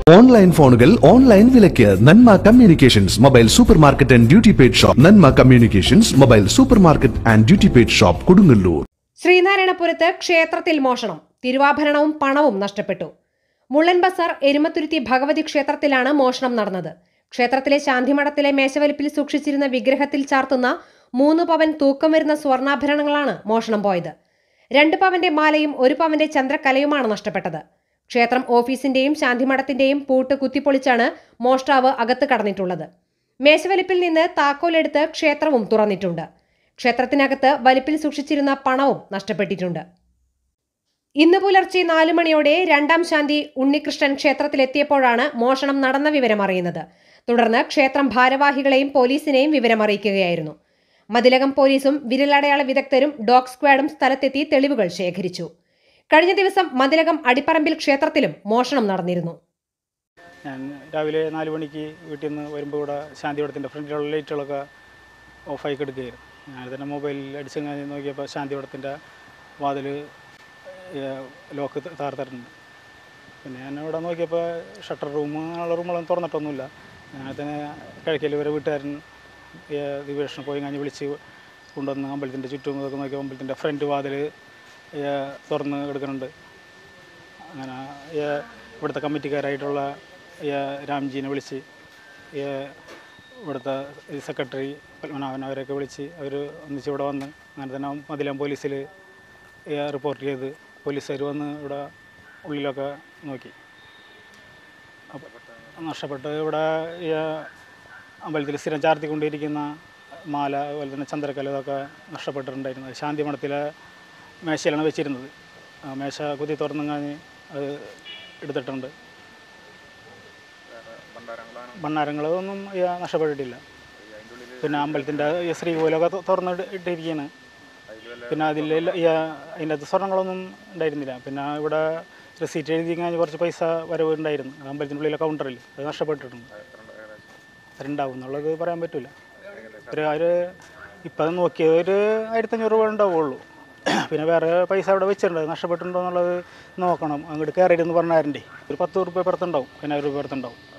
online ഫോണുകൾ online വിലയ്ക്ക് Nanma communications mobile super market and duty paid shop Nanma communications mobile super market and duty paid shop Kodungallur ശ്രീനാരായണപുരത്ത് ക്ഷേത്രത്തിൽ മോഷണം തിരുവാഭരണവും പണവും നഷ്ടപ്പെട്ടു മുള്ളൻ ബസാർ എരുമത്തുരുത്തി ഭഗവതി ക്ഷേത്രത്തിലാണ് മോഷണം നടന്നത് ക്ഷേത്രത്തിലെ ശാന്തിമഠത്തിലെ മേശവലിപ്പിൽ സൂക്ഷിച്ചിരുന്ന വിഗ്രഹത്തിൽ ചാർത്തുന്ന മൂന്ന് പവൻ തൂക്കം വരുന്ന സ്വർണ്ണാഭരണങ്ങളാണ് മോഷണം പോയത് രണ്ട് പവന്റെ മാലയും ഒരു പവന്റെ ചന്ദ്രക്കലയുമാണ് നഷ്ടപ്പെട്ടത് ക്ഷേത്രം ഓഫീസിന്റെയും ശാന്തിമഠത്തിന്റെയും പൂട്ട് കുത്തിപ്പൊളിച്ചാണ് മോഷ്ടാവ് അകത്ത് കടന്നിട്ടുള്ളത് മേശവലിപ്പിൽ നിന്ന് താക്കോലെടുത്ത് ക്ഷേത്രവും തുറന്നിട്ടുണ്ട് ക്ഷേത്രത്തിനകത്ത് വലിപ്പിൽ സൂക്ഷിച്ചിരുന്ന പണവും നഷ്ടപ്പെട്ടിട്ടുണ്ട് ഇന്ന് പുലർച്ചെ നാലു മണിയോടെ രണ്ടാം ശാന്തി ഉണ്ണികൃഷ്ണൻ ക്ഷേത്രത്തിലെത്തിയപ്പോഴാണ് മോഷണം നടന്ന വിവരം അറിയുന്നത് തുടർന്ന് ക്ഷേത്രം ഭാരവാഹികളെയും പോലീസിനെയും വിവരം അറിയിക്കുകയായിരുന്നു മതിലകം പോലീസും വിരലടയാള വിദഗ്ധരും ഡോഗ് സ്ക്വാഡും സ്ഥലത്തെത്തി തെളിവുകൾ ശേഖരിച്ചു കഴിഞ്ഞ ദിവസം മതിലകം അടിപ്പറമ്പിൽ ക്ഷേത്രത്തിലും മോഷണം നടന്നിരുന്നു ഞാൻ രാവിലെ നാല് മണിക്ക് വീട്ടിൽ നിന്ന് വരുമ്പോൾ ഇവിടെ ശാന്തിവടത്തിൻ്റെ ഫ്രണ്ടിലുള്ള ലൈറ്റുകളൊക്കെ ഓഫായി കിടക്കുകയായിരുന്നു ഞാൻ തന്നെ മൊബൈലിൽ അടിച്ച് കഴിഞ്ഞ് നോക്കിയപ്പോൾ ശാന്തിവടത്തിൻ്റെ വാതിൽ ലോക്ക് താർത്തിട്ടുണ്ട് പിന്നെ ഞാൻ ഇവിടെ നോക്കിയപ്പോൾ ഷട്ടർ റൂം അങ്ങനെയുള്ള റൂമുകളൊന്നും തുറന്നിട്ടൊന്നുമില്ല ഞാൻ തന്നെ കിഴക്കയിൽ വരെ വീട്ടുകാരൻ ദിവേഷന് പോയി കഴിഞ്ഞ് വിളിച്ച് കൊണ്ടുവന്ന് അമ്പലത്തിൻ്റെ ചുറ്റും ഇതൊക്കെ നോക്കിയപ്പോൾ അമ്പലത്തിൻ്റെ ഫ്രണ്ട് വാതിൽ തുറന്ന് എടുക്കുന്നുണ്ട് അങ്ങനെ ഈ ഇവിടുത്തെ കമ്മിറ്റിക്കാരായിട്ടുള്ള ഈ രാംജീനെ വിളിച്ച് ഈ ഇവിടുത്തെ ഈ സെക്രട്ടറി പത്മനാഭൻ അവരെയൊക്കെ വിളിച്ച് അവർ ഒന്നിച്ച് ഇവിടെ വന്ന് അങ്ങനെ തന്നെ മതിലാം പോലീസിൽ റിപ്പോർട്ട് ചെയ്ത് പോലീസുകാർ വന്ന് ഇവിടെ ഉള്ളിലൊക്കെ നോക്കി അപ്പോൾ നഷ്ടപ്പെട്ട് ഇവിടെ ഈ അമ്പലത്തിൽ സ്ഥിരം ചാർത്തിക്കൊണ്ടിരിക്കുന്ന മാല അതുപോലെ തന്നെ ചന്ദ്രക്കല ഇതൊക്കെ നഷ്ടപ്പെട്ടിട്ടുണ്ടായിരുന്നു അത് ശാന്തി മഠത്തിലെ മേശയിലാണ് വെച്ചിരുന്നത് ആ മേശ കുത്തി തുറന്നു കഴിഞ്ഞ് അത് എടുത്തിട്ടുണ്ട് ഭണ്ണാരങ്ങളൊന്നും ഈ നഷ്ടപ്പെട്ടിട്ടില്ല പിന്നെ അമ്പലത്തിൻ്റെ ഈ ശ്രീകോലമൊക്കെ തു- തുറന്ന് ഇട്ട് ഇട്ടിരിക്കുകയാണ് പിന്നെ അതിൽ ഈ അതിൻ്റെ അകത്ത് സ്വർണ്ണങ്ങളൊന്നും ഉണ്ടായിരുന്നില്ല പിന്നെ ഇവിടെ റെസീറ്റ് എഴുതി കഴിഞ്ഞ് കുറച്ച് പൈസ വരവ് ഉണ്ടായിരുന്നു അമ്പലത്തിൻ്റെ ഉള്ളിലെ കൗണ്ടറിൽ അത് നഷ്ടപ്പെട്ടിട്ടുണ്ട് എത്രയുണ്ടാവും എന്നുള്ളത് പറയാൻ പറ്റില്ല ഒരു ഒരു ഇപ്പം നോക്കിയത് ഒരു ആയിരത്തഞ്ഞൂറ് രൂപ ഉണ്ടാവുള്ളൂ പിന്നെ വേറെ പൈസ അവിടെ വെച്ചിട്ടുണ്ട് അത് നഷ്ടപ്പെട്ടിട്ടുണ്ടോ എന്നുള്ളത് നോക്കണം അങ്ങോട്ട് കയറിയിരുന്ന് പറഞ്ഞാരൻ്റെ ഒരു പത്ത് റുപ്യ പുറത്തുണ്ടാവും പതിനായിരം രൂപ പുറത്തുണ്ടാവും